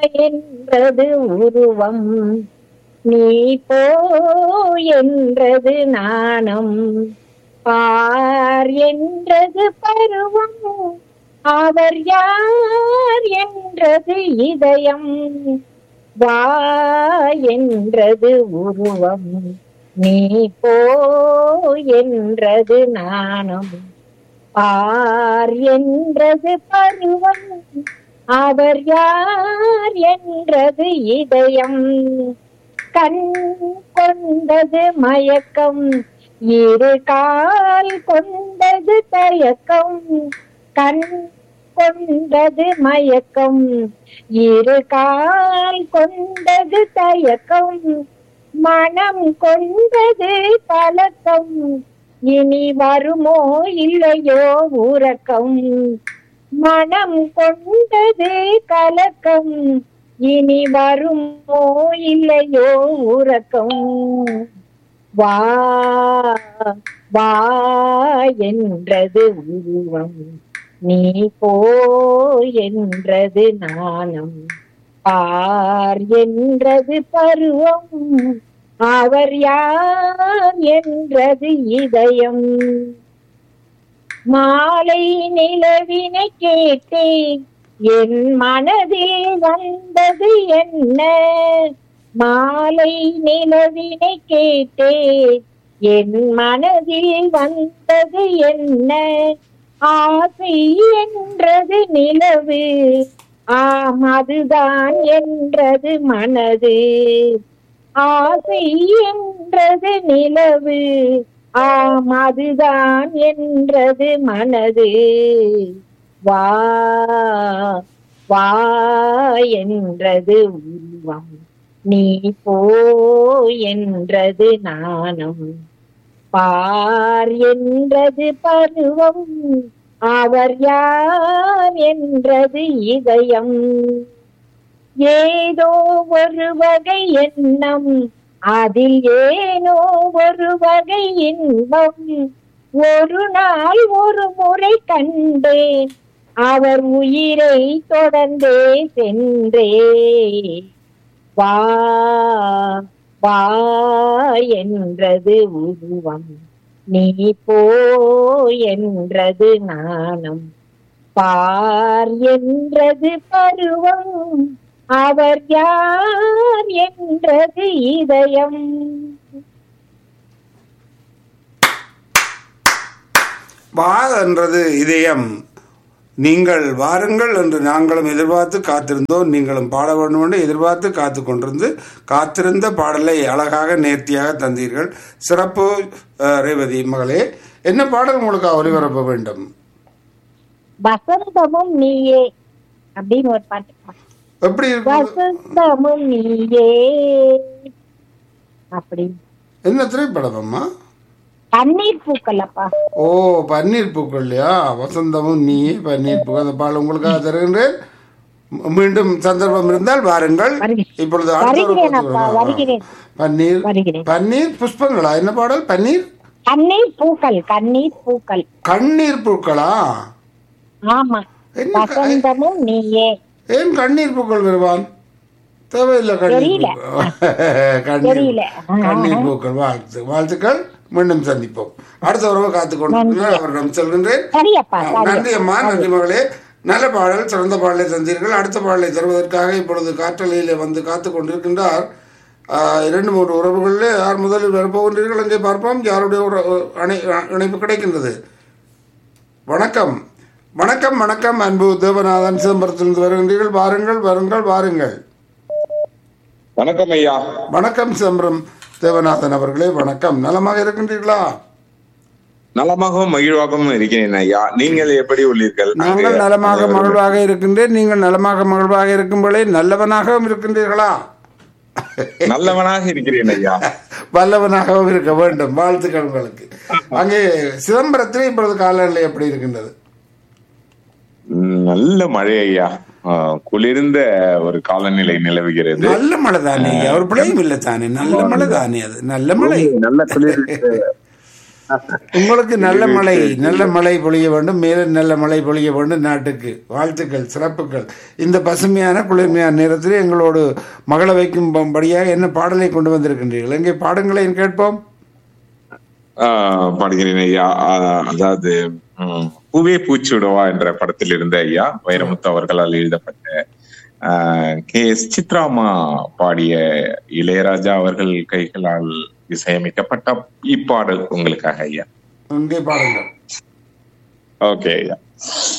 என்றது உருவம் நீ போ என்றது நாணம் பார் என்றது பருவம் அவர் யார் என்றது இதயம் வா என்றது உருவம் நீ போ என்றது நாணம் பார் என்றது பருவம் அவர் யார் என்றது இதயம் கண் கொண்டது மயக்கம் இரு கால் கொண்டது தயக்கம் கண் கொண்டது மயக்கம் இரு கால் கொண்டது தயக்கம் மனம் கொண்டது பழக்கம் இனி வருமோ இல்லையோ உறக்கம் மனம் கொண்டது கலக்கம் இனி வருமோ இல்லையோ உறக்கம் வா வா என்றது உருவம் நீ போ என்றது நாணம் பார் என்றது பருவம் அவர் யார் என்றது இதயம் மாலை நிலவினை கேட்டேன் என் மனதில் வந்தது என்ன மாலை நிலவினை கேட்டேன் என் மனதில் வந்தது என்ன ஆசை என்றது நிலவு ஆம் அதுதான் என்றது மனது ஆசை என்றது நிலவு ஆம் அதுதான் என்றது மனது வா வா என்றது உருவம் நீ போ என்றது நாணம் பார் என்றது பருவம் அவர் யார் என்றது இதயம் ஏதோ ஒரு வகை எண்ணம் அதில் ஏனோ ஒரு வகை இன்பம் ஒரு நாள் ஒரு முறை கண்டேன் அவர் உயிரை தொடர்ந்தே சென்றே வா வா என்றது உருவம் நீ போ என்றது நாணம் பார் என்றது பருவம் அவர் யார் என்றது இதயம் வா என்றது இதயம் நீங்கள் வாருங்கள் என்று நாங்களும் எதிர்பார்த்து காத்திருந்தோம் நீங்களும் பாட வேண்டும் என்று எதிர்பார்த்து காத்து கொண்டிருந்து காத்திருந்த பாடலை அழகாக நேர்த்தியாக தந்தீர்கள் சிறப்பு அஹ், ரேவதி மகளே என்ன பாடல் உங்களுக்கு ஒளிபரப்ப வேண்டும் வசந்தமும் நீயே அப்படின்னு ஒரு பாட்டு பாடு. எப்படி இருக்கு? வசந்தமும் நீயே அப்படி என்ன திரைப்படம் அம்மா தண்ணீர் பூக்கள் அப்பா ஓ பன்னீர் பூக்கள் இல்லையா வசந்தமும் நீயே பன்னீர் பூக்கள் அந்த பாடல் உங்களுக்காக தருகின்றேன் மீ- மீண்டும் சந்தர்ப்பம் இருந்தால் வாருங்கள் வருகிறேன். இப்பொழுது அடுத்த ஒரு வருகிறேன் பத்து அப்பா, வரும். வருகிறேன். பன்னீர் வருகிறேன். பன்னீர் புஷ்பங்களா என்ன பாடல் பன்னீர் தண்ணீர் பூக்கள் கண்ணீர் பூக்கள் கண்ணீர் பூக்களா ஆமா என்ன க- வசந்தமும் நீயே ஏன் கண்ணீர் பூக்கள் வருவான் தேவையில்லை கண்ணீர் தெரியல. பூக்கள். கண்ணீர் தெரியல. கண்ணீர் பூக்கள் வாழ்த்து வாழ்த்துக்கள் மீண்டும் சந்திப்போம் அடுத்த உறவை காத்துக் கொண்டிருக்கிறார் அவரிடம் செல்கின்றேன் சரியப்பா சரி நன்றி அம்மா நன்றி மகளே நல்ல பாடல் சிறந்த பாடலை தந்தீர்கள் அடுத்த பாடலை தருவதற்காக இப்பொழுது காற்றலையிலே வந்து காத்துக் கொண்டிருக்கின்றார் ஆஹ், இரண்டு மூன்று உறவுகளில் யார் முதலில் வரப்போகின்றீர்கள் என்றே பார்ப்போம் யாருடைய உற- அணை- இணைப்பு கிடைக்கின்றது வணக்கம் வணக்கம் வணக்கம் அன்பு தேவநாதன் சிதம்பரத்திலிருந்து வருகின்றீர்கள் வாருங்கள் வருங்கள் வாருங்கள் வணக்கம் ஐயா வணக்கம் சிதம்பரம் தேவநாதன் அவர்களே வணக்கம் நலமாக இருக்கின்றீர்களா நலமாகவும் மகிழ்வாகவும் இருக்கிறேன் ஐயா நீங்கள் எப்படி உள்ளீர்கள் நாங்கள் அங்கே நலமாக அனைவரும் மகிழ்வாக இருக்கின்றேன் நீங்கள் நலமாக மகிழ்வாக இருக்கும்போதே நல்லவனாகவும் இருக்கின்றீர்களா நல்லவனாக இருக்கிறேன் ஐயா வல்லவனாகவும் இருக்க வேண்டும் வாழ்த்துக்கள் உங்களுக்கு அங்கே சிதம்பரத்தில் இப்பொழுது காலநிலை எப்படி இருக்கின்றது ம், நல்ல மழை ஐயா ஆ, குளிர்ந்த ஒரு காலநிலை நிலவுகிறது நல்ல மழை தானே ஒரு பிள்ளையும் இல்லை தானே நல்ல மழை தானே அது நல்ல மழை நல்ல குளிர் உங்களுக்கு நல்ல மழை நல்ல மழை பொழிய வேண்டும் மேலும் நல்ல மழை பொழிய வேண்டும் நாட்டுக்கு வாழ்த்துக்கள் சிறப்புகள் இந்த பசுமையான குளிர்மையான நேரத்தில் எங்களோடு மகள வைக்கும்படியாக என்ன பாடலை கொண்டு வந்திருக்கின்றீர்கள் எங்கே பாடங்களை கேட்போம் ஆஹ் பாடுகிறேன் ஐயா ஆஹ் அதாவது ம், பூவே பூச்சுடவா என்ற படத்தில் இருந்த ஐயா வைரமுத்து அவர்களால் எழுதப்பட்ட ஆஹ், கே எஸ் சித்ராமா பாடிய இளையராஜா அவர்கள் கைகளால் இசையமைக்கப்பட்ட இப்பாடல் உங்களுக்காக ஐயா எங்கே பாடுங்கள் ஓகே ஐயா